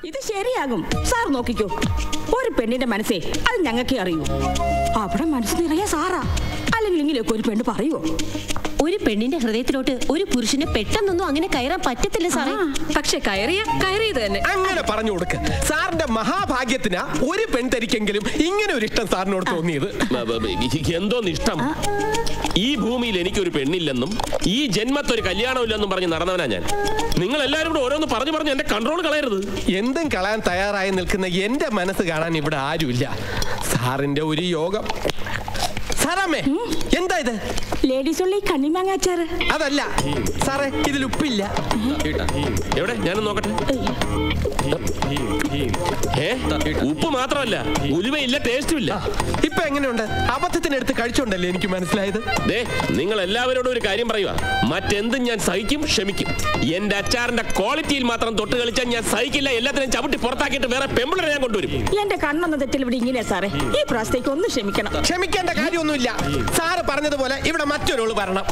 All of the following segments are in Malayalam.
ഇത് ശരിയാകും സാർ നോക്കിക്കോ ഒരു പെണ്ണിന്റെ മനസ്സേ അത് ഞങ്ങൾക്കേ അറിയൂ അവിടെ മനസ്സ് നിറയെ സാറാ അല്ലെങ്കിൽ ഇങ്ങനെയൊക്കെ ഒരു പെണ്ണ് പറയുവോ ഒരു പെണ്ണിന്റെ ഹൃദയത്തിലോട്ട് ഒരു പുരുഷന് പെട്ടെന്നൊന്നും അങ്ങനെ കയറാൻ പറ്റത്തില്ല സാറേ പക്ഷെ കയറിയ കയറിയത് തന്നെ അങ്ങനെ പറഞ്ഞു കൊടുക്ക് സാറിന്റെ മഹാഭാഗ്യത്തിനാ ഒരു പെൺതരിക്കെങ്കിലും ഇങ്ങനെ ഒരു ഇഷ്ടം സാറിനോട് തോന്നിയത് ബ- ബ- ബ- എന്തോന്ന് ഇഷ്ടം ഈ ഭൂമിയിൽ എനിക്കൊരു പെണ്ണില്ലെന്നും ഈ ജന്മത്തൊരു കല്യാണമില്ലെന്നും പറഞ്ഞ് നടന്നവനാ ഞാൻ നിങ്ങൾ എല്ലാവരും കൂടെ ഓരോന്ന് പറഞ്ഞു പറഞ്ഞു എന്റെ കൺട്രോൾ കളയരുത് എന്തും കളയാൻ തയ്യാറായി നിൽക്കുന്ന എന്റെ മനസ്സ് കാണാൻ ഇവിടെ ആരുമില്ല സാറിന്റെ ഒരു യോഗം സാറാമ്മേ എന്താ ഇത് ലേഡീസ് ഉള്ള ഈ കണ്ണിമാങ്ങാച്ചാറ് അതല്ല സാറേ ഇതിൽ ഉപ്പില്ല എവിടെ ഞാനൊന്ന് നോക്കട്ടെ ഏ ഉപ്പ് മാത്രമല്ല ഉലുവയില്ല ടേസ്റ്റും ഇല്ല ഇപ്പൊ എങ്ങനെയുണ്ട് അബദ്ധത്തിനെടുത്ത് കഴിച്ചോണ്ടല്ലേ എനിക്ക് മനസ്സിലായത് ദേ നിങ്ങൾ എല്ലാവരോടും ഒരു കാര്യം പറയുക മറ്റെന്തും ഞാൻ സഹിക്കും ക്ഷമിക്കും എന്റെ അച്ചാറിന്റെ ക്വാളിറ്റിയിൽ മാത്രം തൊട്ട് കളിച്ചാൽ ഞാൻ സഹിക്കില്ല എല്ലാത്തിനും ചവിട്ടി പുറത്താക്കിയിട്ട് വേറെ പെമ്പിളരെ ഞാൻ കൊണ്ടുവരും എന്റെ കണ്ണൊന്ന തെറ്റിൽ ഇവിടെ ഇങ്ങനെയാ സാറേ ഈ പ്രാവശ്യത്തേക്ക് ഒന്ന് ക്ഷമിക്കണം ക്ഷമിക്കേണ്ട കാര്യമൊന്നുമില്ല സാറ് പറഞ്ഞതുപോലെ ഇവിടെ മറ്റൊരാള് വരണം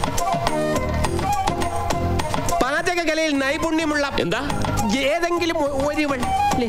പാചക കലയിൽ നൈപുണ്യമുള്ള എന്താ ഏതെങ്കിലും ഒ- ഒരുവൾ ല്ലേ?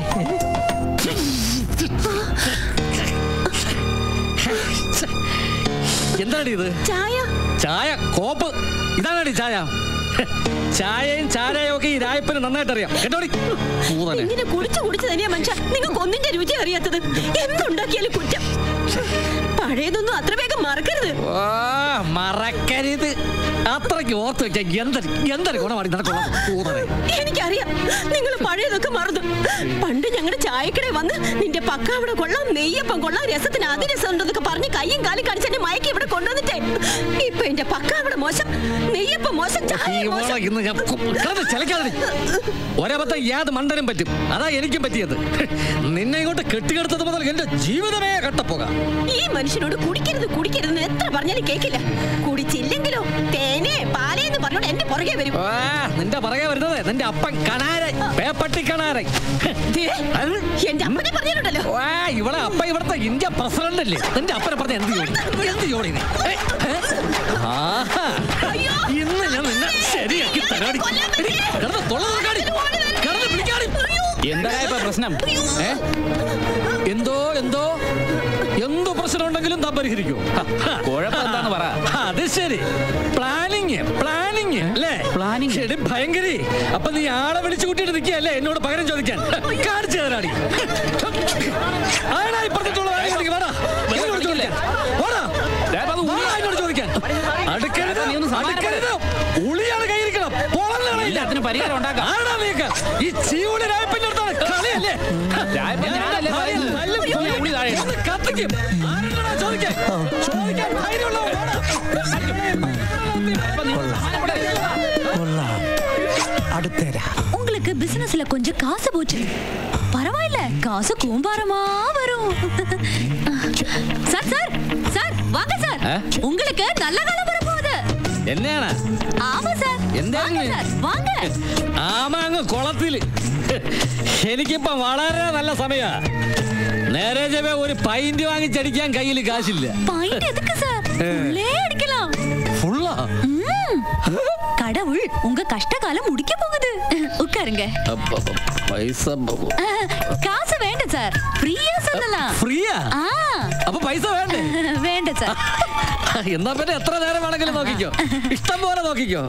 എന്താണ് ഇത് ചായ ചായ കോപ്പ് ഇതാണടി ചായ ചായയും ചാരയും ഒക്കെ ഈ രായപ്പന് നന്നായിട്ട് അറിയാം കേട്ടോടി പൂതനെ ഇങ്ങനെ കുടിച്ചു കുടിച്ചു തന്നെയാ മനുഷ്യ നിങ്ങൾക്ക് ഒന്നിന്റെ രുചി അറിയാത്തത് എന്തുണ്ടാക്കിയാലും കുറ്റം പഴയതൊന്നും അത്ര വേഗം മറക്കരുത് ആ, മറക്കരുത് അത്രയ്ക്ക് ഓർത്ത് വെക്കാൻ എന്തൊരു എന്തൊരു ഗുണമാണ് നിനക്കുള്ള പൂതനെ എനിക്കറിയാം നിങ്ങൾ പഴയതൊക്കെ മറന്നു പണ്ട് ഞങ്ങളുടെ ചായക്കടയിൽ വന്ന് നിന്റെ പക്കാവിടെ കൊള്ളാം നെയ്യപ്പം കൊള്ളാം രസത്തിന് അതിരസം ഉണ്ടെന്നൊക്കെ പറഞ്ഞ് കയ്യും കാലും കാണിച്ച് എന്നെ മയക്കി ഇവിടെ കൊണ്ടുവന്നിട്ടേ ഇപ്പൊ എന്റെ പക്കാവിടെ മോശം നെയ്യപ്പം മോശം ചായ ഈ മോശം മോളെ ഇന്ന് ഞാൻ കു- കിടന്ന് ചിലക്കാതെ ഒരബദ്ധം യാത് മണ്ടനും പറ്റും അതാ എനിക്കും പറ്റിയത് നിന്നെ ഇങ്ങോട്ട് കെട്ടിക്കെടുത്തത് മുതൽ എന്റെ ജീവിതമേ കട്ടപ്പോക ഈ മനുഷ്യനോട് കുടിക്കരുത് കുടിക്കരുതെന്ന് എത്ര പറഞ്ഞാലും കേക്കില്ല കുടിച്ചില്ലെങ്കിലോ തേനെ പാലേന്ന് പറഞ്ഞോണ്ട് എന്റെ പുറകെ വരും ആ, നിന്റെ പറയാ വരുന്നത് നിന്റെ അപ്പൻ കണാരൻ പേപ്പട്ടി കണാരൻ ദേ, എന്റെ അമ്മനെ പറഞ്ഞിട്ടുണ്ടല്ലോ വാ, ഇവളെ അപ്പ ഇവിടുത്തെ ഇന്ത്യ പ്രസിഡന്റ് അല്ലേ നിന്റെ അപ്പനെ പറഞ്ഞ എന്ത് ജോലി എന്ത് ജോലി നീ? ഏ, ഏ? ആഹാ. ഇന്ന് ഞാൻ നിന്നെ ശരിയാക്കി തരാടി എടി, കിടന്ന് തൊള്ള തുറക്കാടി. കിടന്ന് പിടിക്കാടി. എന്താ ഇപ്പൊ പ്രശ്നം ഏ? എന്തോ എന്തോ എന്തോ പ്രശ്നം ഉണ്ടെങ്കിലും താൻ പരിഹരിക്കൂ കുഴപ്പം എന്താന്ന് പറ അത് ശരി പ്ലാനിങ് പ്ലാനിങ് അല്ലേ പ്ലാനിങ് ശരി ഭയങ്കരി അപ്പൊ നീ ആളെ വിളിച്ചു കൂട്ടിയിട്ട് നിൽക്കുകയല്ലേ എന്നോട് പകരം ചോദിക്കാൻ കാണിച്ചു തരാടി ആടാ ഇപ്പുറത്തുള്ള ആരെങ്കിലും വാടാ. എന്നോട് ചോദിക്കാൻ. വാടാ. വാടാ എന്നോട് ചോദിക്കാൻ അടുക്കരുത് അടുക്കരുത് ഉളിയാണ് കയ്യിരിക്കണം എല്ലാത്തിനും പരിഹാരം ഉണ്ടാക്കാം ആടാ നീക്ക ഈ ചീവുളി രായപ്പന്റെ അടുത്താണ് കളിയല്ലേ ഒന്ന് കത്തിക്കും ആരോടാ ചോദിക്കാൻ ചോദിക്കാൻ ധൈര്യമുള്ളവൻ വാടാ. உங்களுக்கு பிசினஸ்ல கொஞ்சம் காசு போச்சு பரவாயில்ல காசு கூம்பாரமா வரும் சார் சார் சார் வாங்க சார் ஆ? உங்களுக்கு நல்ல காலம் வரப்போகுது എന്നെയാണ് ஆமா சார் എന്തായിരുന്നു? வாங்க சார் வாங்க ആമ അങ്ങ് കുളത്തില് എനിക്കിപ്പോ വളരെ നല്ല സമയാ നേരെ ചെവേ ഒരു പൈന്റ് വാങ്ങിച്ചടിക്കാൻ കയ്യിൽ കാശില്ല பாயிண்ட் எதுக்கு சார் உள்ளே அடிக்கலாம் ഫുള്ളാ ம். கடவுள் உங்க கஷ்ட காலம் முடிக்க போகுது உட்காருங்க പൈസ ஆ, காசு வேண்டாம் சார் ஃப்ரீயா சொல்லலாம் ഫ്രീയാ ஆ അപ്പൊ പൈസ വേണ്ടേ வேண்டாம் சார் എന്നാ പിന്നെ എത്ര നേരം വേണമെങ്കിലും നോക്കിക്കോ ഇഷ്ടം പോലെ നോക്കിക്കോ